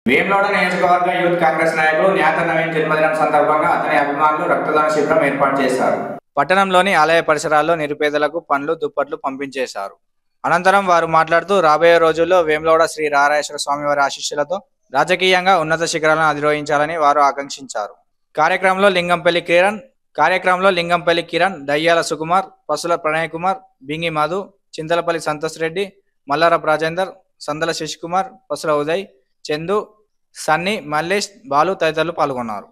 వేములవాడ నియోజకవర్గ యూత్ కాంగ్రెస్ నాయకులు న్యాత నవీన్ జన్మదినం సందర్భంగా అతని అభిమానులు రక్తదాన శిబిరం ఏర్పాటు చేశారు పట్టణంలోని ఆలయ పరిసరాల్లో నిరుపేదలకు పండ్లు దుప్పట్లు పంపించేశారు అనంతరం వారు మాట్లాడుతూ రాబోయే రోజుల్లో వేములవాడ శ్రీ రారాయేశ్వర స్వామి వారి ఆశీస్సులతో రాజకీయంగా ఉన్నత శిఖరాలను అధిరోహించాలని వారు ఆకాంక్షించారు కార్యక్రమంలో లింగంపల్లి కిరణ్ కార్యక్రమంలో లింగంపల్లి కిరణ్ దయ్యాల సుకుమార్ పసుల ప్రణయ్ కుమార్ బింగి మధు చింతలపల్లి సంతోష్ రెడ్డి మల్లారపు రాజేందర్ సందల శశికుమార్ పసుల ఉదయ్ చందు సన్నీ మల్లేష్ బాలు తదితరులు పాల్గొన్నారు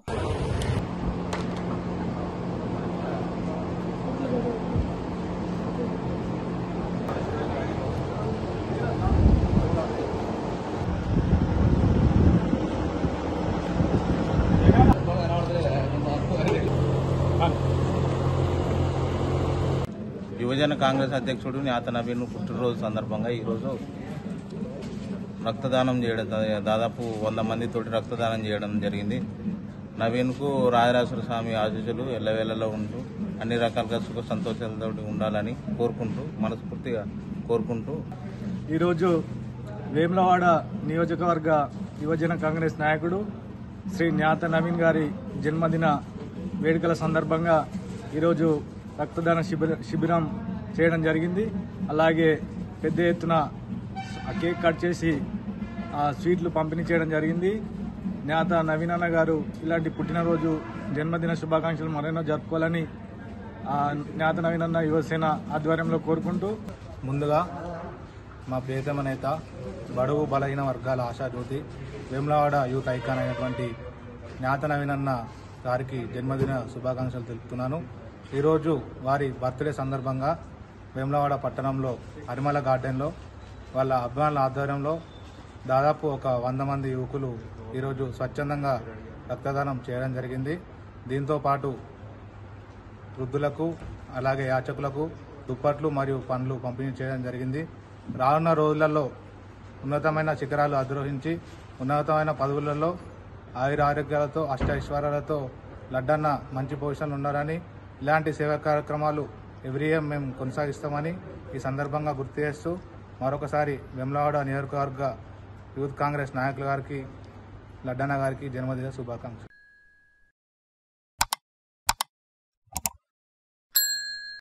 యువజన కాంగ్రెస్ అధ్యక్షుడు నేత నవీన్ పుట్టినరోజు సందర్భంగా ఈరోజు రక్తదానం చేయడం దా- దాదాపు వంద మందితోటి రక్తదానం చేయడం జరిగింది నవీన్కు రాజరాజేశ్వర స్వామి ఆశీస్సులు ఎల్లవేళలో ఉంటూ అన్ని రకాలుగా సుఖ సంతోషాలతో ఉండాలని కోరుకుంటూ మనస్ఫూర్తిగా కోరుకుంటూ ఈరోజు వేములవాడ నియోజకవర్గ యువజన కాంగ్రెస్ నాయకుడు శ్రీ న్యాత నవీన్ గారి జన్మదిన వేడుకల సందర్భంగా ఈరోజు రక్తదాన శిబిర శిబిరం చేయడం జరిగింది అలాగే పెద్ద ఎత్తున ఆ కేక్ కట్ చేసి ఆ స్వీట్లు పంపిణీ చేయడం జరిగింది న్యాత నవీన్ అన్న గారు ఇలాంటి పుట్టినరోజు జన్మదిన శుభాకాంక్షలు మరెన్నో జరుపుకోవాలని ఆ న్యాత నవీన్ అన్న యువసేన ఆధ్వర్యంలో కోరుకుంటూ ముందుగా మా ప్రియతమ నేత బడుగు బలహీన వర్గాల ఆశాజ్యోతి వేములవాడ యూత్ ఐకాన్ అయినటువంటి జ్ఞాత నవీనన్న గారికి జన్మదిన శుభాకాంక్షలు తెలుపుతున్నాను ఈరోజు వారి బర్త్డే సందర్భంగా వేములవాడ పట్టణంలో అరిమల గార్డెన్లో వాళ్ళ అభిమానుల ఆధ్వర్యంలో దాదాపు ఒక వంద మంది యువకులు ఈరోజు స్వచ్ఛందంగా రక్తదానం చేయడం జరిగింది దీంతో పాటు వృద్ధులకు అలాగే యాచకులకు దుప్పట్లు మరియు పండ్లు పంపిణీ చేయడం జరిగింది రానున్న రోజులలో ఉన్నతమైన శిఖరాలు అధిరోహించి ఉన్నతమైన పదవులలో ఆయుర ఆరోగ్యాలతో అష్టైశ్వర్యాలతో లడ్డన్న మంచి పొజిషన్లు ఉండాలని ఇలాంటి సేవా కార్యక్రమాలు ఎవ్రీ ఇయర్ మేము కొనసాగిస్తామని ఈ సందర్భంగా గుర్తు చేస్తూ మరొకసారి వెమ్లవాడ నియోజకవర్గ యూత్ కాంగ్రెస్ నాయకుల గారికి లడ్డన్న గారికి జన్మదిన శుభాకాంక్షలు